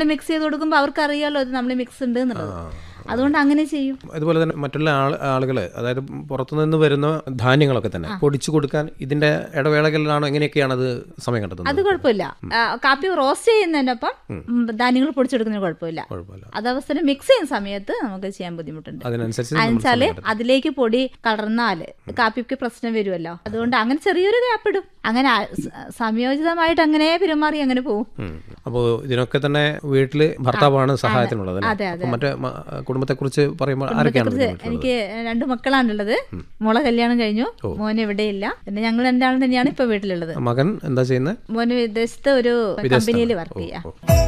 നമ്മൾ മിക്സ് ചെയ്ത് കൊടുക്കുമ്പോൾ അവർക്ക് അറിയാലോ ഇത് നമ്മൾ മിക്സ് ഉണ്ട് എന്നുള്ളത് അതുകൊണ്ട് അങ്ങനെ ചെയ്യും അതുപോലെ തന്നെ മറ്റുള്ള ആൾ ആളുകൾ അതായത് പുറത്തുനിന്ന് വരുന്ന ധാന്യങ്ങളൊക്കെ തന്നെ പൊടിച്ചു കൊടുക്കാൻ ഇതിന്റെ ഇടവേളകളിലാണോ എങ്ങനെയൊക്കെയാണ് അത് സമയം അത് കണ്ടെത്തുന്നത് കുഴപ്പമില്ല ആ, കാപ്പി റോസ്റ്റ് ചെയ്യുന്നതിനൊപ്പം ഉം, ധാന്യങ്ങൾ പൊടിച്ചെടുക്കുന്നതിന് കുഴപ്പമില്ല കുഴപ്പമില്ല അത് അവസരം മിക്സ് ചെയ്യുന്ന സമയത്ത് നമുക്ക് ചെയ്യാൻ ബുദ്ധിമുട്ടുണ്ട് അതിനനുസരിച്ച് നമ്മൾ എന്നുവെച്ചാല് അതിലേക്ക് പൊടി കലർന്നാല് കാപ്പിക്ക് പ്രശ്നം വരുമല്ലോ അതുകൊണ്ട് അങ്ങനെ ചെറിയൊരു ഗ്യാപ്പ് ഇടും അങ്ങനെ ആ- സ- സംയോജിതമായിട്ട് അങ്ങനെ പെരുമാറി അങ്ങനെ പോകും അപ്പോൾ ഇതിനൊക്കെ തന്നെ വീട്ടില് ഭർത്താവാണ് സഹായത്തിനുള്ളത് അല്ലേ? അതെ, അതെ. അപ്പോൾ മറ്റേ മ- കുടുംബത്തെക്കുറിച്ച് പറയുമ്പോൾ ആരൊക്കെയാണ് കുറിച്ച് ബുദ്ധിമുട്ടുള്ളത്? എനിക്ക് രണ്ട് മക്കളാണുള്ളത് മോളെ കല്യാണം കഴിഞ്ഞു മോൻ ഇവിടെയില്ല പിന്നെ ഞങ്ങൾ രണ്ടാളും തന്നെയാണ് ഇപ്പൊ വീട്ടിലുള്ളത് മകൻ എന്താ ചെയ്യുന്നത് മോന് വിദേശത്ത് ഒരു കമ്പനിയിൽ വർക്ക് ചെയ്യാം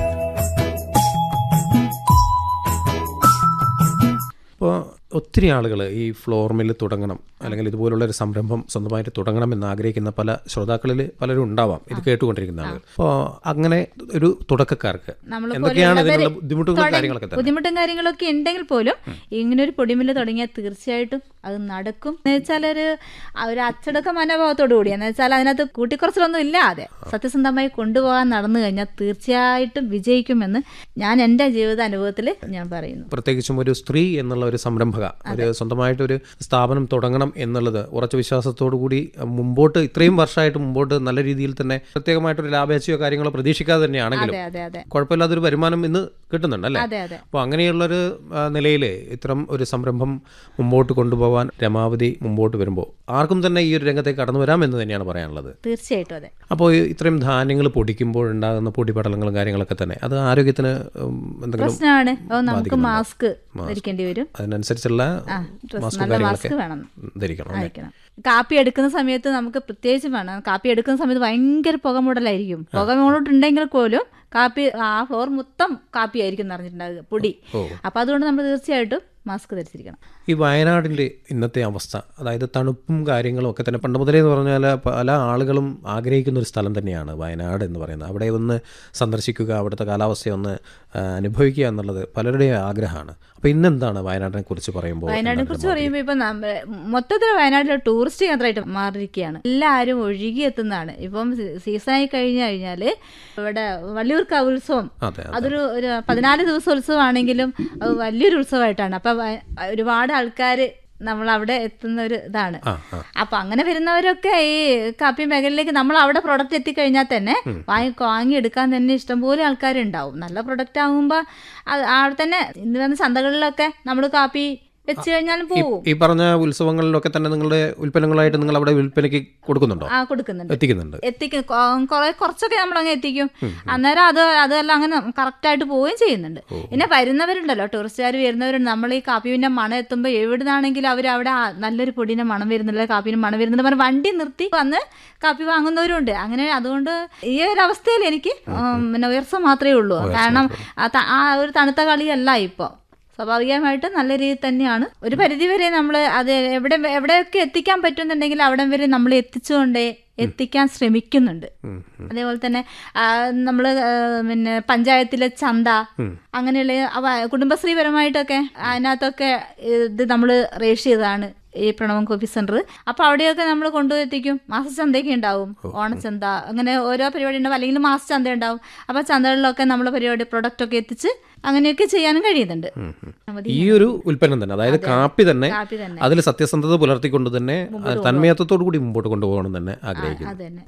അപ്പോൾ ഒത്തിരി ആളുകൾ ഈ ഫ്ലോർ മില്ല് തുടങ്ങണം അല്ലെങ്കിൽ ഇതുപോലുള്ള ഒരു സംരംഭം സ്വന്തമായിട്ട് തുടങ്ങണം എന്ന് ആഗ്രഹിക്കുന്ന പല ശ്രോതാക്കളിൽ പലരും ഉണ്ടാവാം ഇത് കേട്ടുകൊണ്ടിരിക്കുന്ന ആളുകൾ അപ്പോൾ അങ്ങനെ ഒരു തുടക്കക്കാർക്ക് നമ്മളെ എന്തൊക്കെയാണ് പോലെയുള്ളവര് ഇതിനുള്ള ബുദ്ധിമുട്ടുകളും തുടങ്ങി- കാര്യങ്ങളൊക്കെ തന്നെ ബുദ്ധിമുട്ടും കാര്യങ്ങളൊക്കെ ഉണ്ടെങ്കിൽ പോലും ഇങ്ങനെ ഒരു പൊടിമില്ല് തുടങ്ങിയാൽ തീർച്ചയായിട്ടും അത് നടക്കും എന്ന് വെച്ചാൽ ഒരു ആ ഒരു അച്ചടക്ക മനോഭാവത്തോടു കൂടി എന്ന് വെച്ചാൽ അതിനകത്ത് കൂട്ടിക്കുറച്ചിലൊന്നും ഇല്ലാതെ സത്യസന്ധമായി കൊണ്ടുപോകാൻ നടന്നു കഴിഞ്ഞാൽ തീർച്ചയായിട്ടും വിജയിക്കുമെന്ന് ഞാൻ എൻ്റെ ജീവിത അനുഭവത്തിൽ ഞാൻ പറയുന്നു പ്രത്യേകിച്ചും ഒരു സ്ത്രീ എന്നുള്ള ഒരു സംരംഭക ഒരു സ്വന്തമായിട്ട് ഒരു സ്ഥാപനം തുടങ്ങണം എന്നുള്ളത് ഉറച്ച വിശ്വാസത്തോടു കൂടി മുമ്പോട്ട് ഇത്രയും വർഷമായിട്ട് മുമ്പോട്ട് നല്ല രീതിയിൽ തന്നെ പ്രത്യേകമായിട്ടൊരു ലാഭേച്ഛയോ കാര്യങ്ങളോ പ്രതീക്ഷിക്കാതെ തന്നെയാണെങ്കിലും അതെ അതെ അതെ കുഴപ്പമില്ലാത്തൊരു വരുമാനം ഇന്ന് കിട്ടുന്നുണ്ട് അല്ലേ അതെ അതെ അപ്പോൾ അങ്ങനെയുള്ളൊരു നിലയിൽ ഇത്തരം ഒരു സംരംഭം മുമ്പോട്ട് കൊണ്ടുപോകാൻ രമാവധി മുമ്പോട്ട് വരുമ്പോൾ ആർക്കും തന്നെ ഈ ഒരു രംഗത്തേക്ക് കടന്നു വരാം എന്ന് തന്നെയാണ് പറയാനുള്ളത് തീർച്ചയായിട്ടും അതെ അപ്പോൾ ഈ ഇത്രയും ധാന്യങ്ങൾ പൊടിക്കുമ്പോൾ ഉണ്ടാകുന്ന പൊടിപടലങ്ങളും കാര്യങ്ങളൊക്കെ തന്നെ അത് ആരോഗ്യത്തിന് ഉം, എന്തെങ്കിലും പ്രശ്നമാണ് അപ്പോൾ നമുക്ക് മാസ്ക് ധരിക്കേണ്ടി വരും അതിനനുസരിച്ചുള്ള ഡ്രസ് മാസ്കും നല്ല കാര്യങ്ങളൊക്കെ മാസ്ക് വേണം ധരിക്കണം അല്ലേ അയക്കണം കാപ്പി എടുക്കുന്ന സമയത്ത് നമുക്ക് പ്രത്യേകിച്ച് വേണം കാപ്പി എടുക്കുന്ന സമയത്ത് ഭയങ്കര പുകമുടലായിരിക്കും പുകമുടലുണ്ടെങ്കിൽ പോലും കാപ്പി ആ ഫ്ലോർ മൊത്തം കാപ്പി ആയിരിക്കും നിറഞ്ഞിട്ടുണ്ടാകുക പൊടി അപ്പൊ അതുകൊണ്ട് നമ്മൾ തീർച്ചയായിട്ടും മാസ്ക് ധരിച്ചിരിക്കണം ഈ വയനാടിൻ്റെ ഇന്നത്തെ അവസ്ഥ അതായത് തണുപ്പും കാര്യങ്ങളും ഒക്കെ തന്നെ പണ്ട് മുതലേ എന്ന് പറഞ്ഞാൽ പല ആളുകളും ആഗ്രഹിക്കുന്ന ഒരു സ്ഥലം തന്നെയാണ് വയനാട് എന്ന് പറയുന്നത് അവിടെ ഒന്ന് സന്ദർശിക്കുക അവിടുത്തെ കാലാവസ്ഥയെ ഒന്ന് ആ, അനുഭവിക്കുക എന്നുള്ളത് പലരുടെയും ആഗ്രഹമാണ് അപ്പോൾ ഇന്നെന്താണ് വയനാടിനെ കുറിച്ച് പറയുമ്പോൾ വയനാടിനെ കുറിച്ച് പറയുമ്പോൾ ഇപ്പൊ നമ്മ- മൊത്തത്തിൽ വയനാട്ടിലെ ടൂറിസ്റ്റ് കേന്ദ്രമായിട്ട് മാറിയിരിക്കുകയാണ് എല്ലാവരും ഒഴുകി എത്തുന്നതാണ് ഇപ്പം സീ- സീസണായി കഴിഞ്ഞു കഴിഞ്ഞാല് ഇവിടെ വള്ളിയൂർക്കാവ് ഉത്സവം അതെ അതൊരു ഒരു പതിനാല് ദിവസം ഉത്സവമാണെങ്കിലും അത് വലിയൊരു ഉത്സവമായിട്ടാണ് അപ്പൊ വ- ഒരുപാട് ആൾക്കാർ നമ്മൾ അവിടെ എത്തുന്ന ഒരു ഇതാണ് ആ ആ അപ്പൊ അങ്ങനെ വരുന്നവരൊക്കെ ഈ കാപ്പി മേഖലയിലേക്ക് നമ്മൾ അവിടെ പ്രൊഡക്റ്റ് എത്തിക്കഴിഞ്ഞാൽ തന്നെ വാങ്ങി വാങ്ങിയെടുക്കാൻ തന്നെ ഇഷ്ടംപോലെ ആൾക്കാരുണ്ടാവും നല്ല പ്രൊഡക്റ്റ് ആകുമ്പോൾ അവിടെ തന്നെ ഇന്ന് വന്ന ചന്തകളിലൊക്കെ നമ്മൾ കാപ്പി വെച്ച് കഴിഞ്ഞാലും പോവും ഈ പറഞ്ഞ ഉത്സവങ്ങളിലൊക്കെ തന്നെ നിങ്ങളുടെ ഉൽപ്പന്നങ്ങളായിട്ട് നിങ്ങൾ അവിടെ വിൽപ്പനയ്ക്ക് കൊടുക്കുന്നുണ്ടോ ആ കൊടുക്കുന്നുണ്ട് എത്തിക്കുന്നുണ്ട് എത്തിക്കും കുറെ കുറച്ചൊക്കെ നമ്മൾ അങ്ങ് എത്തിക്കും അന്നേരം അത് അതെല്ലാം അങ്ങനെ കറക്റ്റ് ആയിട്ട് പോവുകയും ചെയ്യുന്നുണ്ട് പിന്നെ വരുന്നവരുണ്ടല്ലോ ടൂറിസ്റ്റുകാർ വരുന്നവരുണ്ട് നമ്മൾ ഈ കാപ്പിന്റെ മണം എത്തുമ്പോൾ എവിടുന്നാണെങ്കിലും അവർ അവിടെ ആ നല്ലൊരു പൊടിയുടെ മണം വരുന്നില്ല കാപ്പിന്റെ മണം വരുന്നില്ല പറഞ്ഞ് വണ്ടി നിർത്തി വന്ന് കാപ്പി വാങ്ങുന്നവരുണ്ട് അങ്ങനെ അതുകൊണ്ട് ഈ ഒരു അവസ്ഥയിൽ എനിക്ക് ഉം, പിന്നെ ഉയർച്ച മാത്രമേ ഉള്ളൂ കാരണം ആ ത- ആ ഒരു തണുത്ത കളിയല്ല ഇപ്പോൾ സ്വാഭാവികമായിട്ട് നല്ല രീതിയിൽ തന്നെയാണ് ഒരു പരിധി വരെ നമ്മൾ അത് എവിടെ എവിടെയൊക്കെ എത്തിക്കാൻ പറ്റുന്നുണ്ടെങ്കിൽ അവിടം വരെ നമ്മൾ എത്തിച്ചുകൊണ്ടേ എത്തിക്കാൻ ശ്രമിക്കുന്നുണ്ട് ഉം, അതേപോലെ തന്നെ നമ്മൾ പിന്നെ പഞ്ചായത്തിലെ ചന്ത അങ്ങനെയുള്ള അവ- കുടുംബശ്രീപരമായിട്ടൊക്കെ അതിനകത്തൊക്കെ ഇത് നമ്മൾ റേഷ് ചെയ്തതാണ് ഈ പ്രണവം കോഫി സെന്റർ അപ്പൊ അവിടെയൊക്കെ നമ്മൾ കൊണ്ടുവെത്തിക്കും മാസച്ചന്തയൊക്കെ ഉണ്ടാവും ഓണച്ചന്ത അങ്ങനെ ഓരോ പരിപാടി ഉണ്ടാവും അല്ലെങ്കിൽ മാസച്ചന്ത ഉണ്ടാവും അപ്പൊ ചന്തകളിലൊക്കെ നമ്മൾ പരിപാടി പ്രൊഡക്റ്റ് ഒക്കെ എത്തിച്ച് അങ്ങനെയൊക്കെ ചെയ്യാനും കഴിയുന്നുണ്ട് മതി. ഈ ഒരു ഉൽപ്പന്നം തന്നെ അതായത് കാപ്പി തന്നെ കാപ്പി തന്നെ അതിൽ സത്യസന്ധത പുലർത്തിക്കൊണ്ട് തന്നെ തന്മയത്വത്തോടു കൂടി മുമ്പോട്ട് കൊണ്ടുപോകണം തന്നെ ആഗ്രഹിക്കുന്നു അത് തന്നെ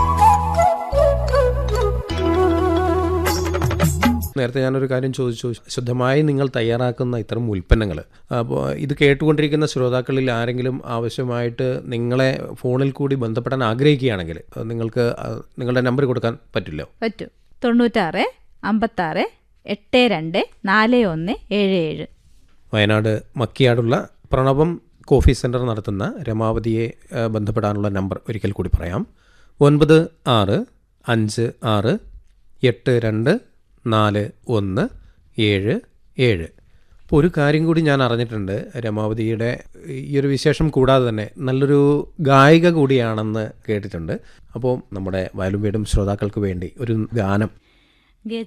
നേരത്തെ ഞാനൊരു കാര്യം ചോദിച്ചു ശുദ്ധമായി നിങ്ങൾ തയ്യാറാക്കുന്ന ഇത്തരം ഉൽപ്പന്നങ്ങൾ അപ്പോൾ ഇത് കേട്ടുകൊണ്ടിരിക്കുന്ന ശ്രോതാക്കളിൽ ആരെങ്കിലും ആവശ്യമായിട്ട് നിങ്ങളെ ഫോണിൽ കൂടി ബന്ധപ്പെടാൻ ആഗ്രഹിക്കുകയാണെങ്കിൽ അത് നിങ്ങൾക്ക് ആ, നിങ്ങളുടെ നമ്പർ കൊടുക്കാൻ പറ്റില്ലോ പറ്റും തൊണ്ണൂറ്റാറ് അമ്പത്താറ് എട്ട് രണ്ട് നാല് ഒന്ന് ഏഴ് ഏഴ് വയനാട് മക്കിയാടുള്ള പ്രണവം കോഫി സെൻറ്റർ നടത്തുന്ന രമാവതിയെ ആ, ബന്ധപ്പെടാനുള്ള നമ്പർ ഒരിക്കൽ കൂടി പറയാം ഒൻപത് ആറ് അഞ്ച് ആറ് എട്ട് രണ്ട് നാല് ഒന്ന് ഏഴ് ഏഴ് അപ്പോൾ ഒരു കാര്യം കൂടി ഞാൻ അറിഞ്ഞിട്ടുണ്ട് രമാവതിയുടെ ഈ ഒരു വിശേഷം കൂടാതെ തന്നെ നല്ലൊരു ഗായിക കൂടിയാണെന്ന് കേട്ടിട്ടുണ്ട് അപ്പോൾ നമ്മുടെ വയലും വീടും ശ്രോതാക്കൾക്ക് വേണ്ടി ഒരു ഗാനം